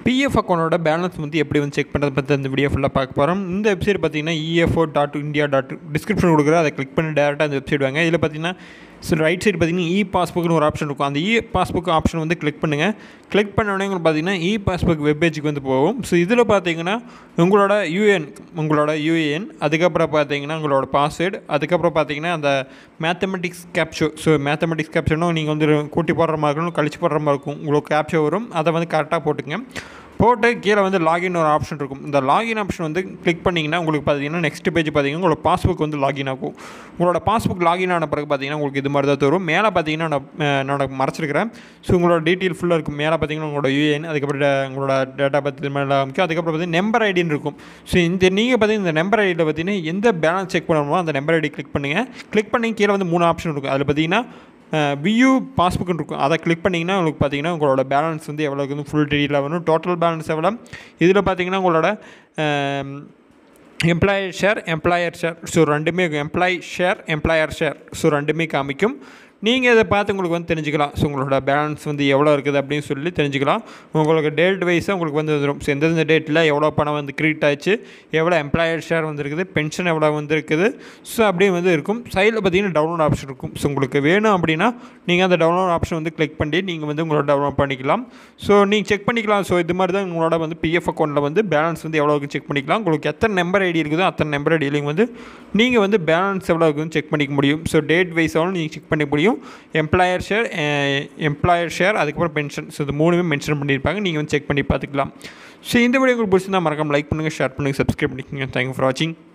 PF அக்கௌண்டோட balance வந்து எப்படி வந்து செக் பண்ணுறது பற்றி இந்த வீடியோ ஃபுல்லாக பார்க்க போகிறோம் இந்த வெப்சைட் பார்த்தீங்கன்னா EPFO dot India dot description கொடுக்குற அதை கிளிக் பண்ணி டேரெக்டாக அந்த வெப்சைட் வாங்க இதில் பார்த்தீங்கன்னா ஸோ ரைட் சைடு பார்த்தீங்கன்னா இ பாஸ்புக்னு ஒரு ஆப்ஷன் இருக்கும் அந்த இ பாஸ்புக் ஆப்ஷன் வந்து கிளிக் பண்ணுங்கள் கிளிக் பண்ண உடனே உங்களுக்கு பார்த்தீங்கன்னா இ பாஸ்புக் வெப்பேஜுக்கு வந்து போகும் ஸோ இதில் பார்த்தீங்கன்னா உங்களோட யூஏஎன் உங்களோட யூஏஎன் அதுக்கப்புறம் பார்த்தீங்கன்னா உங்களோட பாஸ்வேர்டு அதுக்கப்புறம் பார்த்தீங்கன்னா அந்த மேத்தமெட்டிக்ஸ் கேப்ஷோ ஸோ மேத்தமெட்டிக்ஸ் கேப்ஷனும் நீங்கள் வந்து கூட்டி போடுற மாதிரி இருக்கணும் கழிச்சு போடுற மாதிரி இருக்கும் உங்களுக்கு கேப்ஷோ வரும் அதை வந்து கரெக்டாக போட்டுங்க போட்டு கீழே வந்து லாகின் ஒரு ஆப்ஷன் இருக்கும் இந்த லாகின் ஆப்ஷன் வந்து கிளிக் பண்ணிங்கன்னா உங்களுக்கு பார்த்தீங்கன்னா நெக்ஸ்ட் பேஜ் பார்த்தீங்கன்னா உங்களோட பாஸ்புக் வந்து லாகின் ஆகும் உங்களோட பாஸ்புக் லாகின் ஆன பிறகு பார்த்தீங்கன்னா உங்களுக்கு இது மாதிரி தான் தரும் மேலே பார்த்தீங்கன்னா நான் அஹ், நான் மறைச்சிருக்கிறேன் ஸோ உங்களோட டீட்டெயில் ஃபுல்லாக இருக்கும் மேலே பார்த்தீங்கன்னா உங்களோட யூஏஎன் அதுக்கப்புறம் ட- உங்களோட டேட்டா பற்றி இது மாதிரி காமிக்கும் அதுக்கப்புறம் பார்த்தீங்கன்னா நம்பர் ஐடின்னு இருக்கும் ஸோ இந்த நீங்கள் பார்த்தீங்கன்னா இந்த நம்பர் ஐடியில் பார்த்தீங்கன்னா எந்த பேலன்ஸ் செக் பண்ணணுமோ அந்த நம்பர் ஐடி கிளிக் பண்ணுங்கள் கிளிக் பண்ணி கீழே வந்து மூணு ஆப்ஷன் இருக்கும் அதில் பார்த்தீங்கன்னா வியூ பாஸ்புக்குன்னு இருக்கும் அதை கிளிக் பண்ணிங்கன்னா உங்களுக்கு பார்த்தீங்கன்னா உங்களோட பேலன்ஸ் வந்து எவ்வளோ இருக்குது ஃபுல் டீட்டெயிலாக வரும் டோட்டல் பேலன்ஸ் எவ்வளோ இதில் பார்த்தீங்கன்னா உங்களோட employer share employer share so ரெண்டுமே employee share employer share so ரெண்டுமே காமிக்கும் நீங்கள் இதை பார்த்து உங்களுக்கு வந்து தெரிஞ்சுக்கலாம் ஸோ உங்களோட பேலன்ஸ் வந்து எவ்வளோ இருக்குது அப்படின்னு சொல்லி தெரிஞ்சுக்கலாம் உங்களுக்கு டேட் வைஸாக உங்களுக்கு வந்து வந்துடும் ஸோ எந்தெந்த டேட்டில் எவ்வளோ பணம் வந்து கிரெடிட் ஆச்சு எவ்வளோ எம்ப்ளாயர் ஷேர் வந்துருக்குது பென்ஷன் எவ்வளோ வந்துருக்குது ஸோ அப்படியே வந்து இருக்கும் சைடில் பார்த்தீங்கன்னா டவுன்லோட் ஆப்ஷன் இருக்கும் ஸோ உங்களுக்கு வேணும் அப்படின்னா நீங்கள் அந்த டவுன்லோட் ஆப்ஷன் வந்து கிளிக் பண்ணி நீங்கள் வந்து உங்களோட டவுன்லோட் பண்ணிக்கலாம் ஸோ நீங்கள் செக் பண்ணிக்கலாம் ஸோ இது மாதிரி தான் உங்களோட வந்து பிஎஃப் அக்கௌண்ட்டில் வந்து பேலன்ஸ் வந்து எவ்வளோ இருக்குன்னு செக் பண்ணிக்கலாம் உங்களுக்கு எத்தனை நம்பர் ஐடி இருக்குதோ அத்தனை நம்பர் ஐடியிலையும் வந்து நீங்கள் வந்து பேலன்ஸ் எவ்வளோ இருக்குன்னு செக் பண்ணிக்க முடியும் ஸோ டேட் வைஸாகவும் நீங்கள் செக் பண்ணிக்க முடியும் எம்ப்ளாயர் ஷேர் எம்ப்ளாயர் ஷேர் அதுக்கப்புறம் பென்ஷன் ஸோ இது மூணுமே மென்ஷன் பண்ணியிருப்பாங்க நீங்கள் வந்து செக் பண்ணி பார்த்துக்கலாம் ஸோ இந்த வீடியோ உங்களுக்கு பிடிச்சிருந்தா மறக்காம லைக் பண்ணுங்கள் ஷேர் பண்ணுங்கள் சப்ஸ்கிரைப் பண்ணிக்கோங்க தேங்க்யூ ஃபார் வாட்சிங்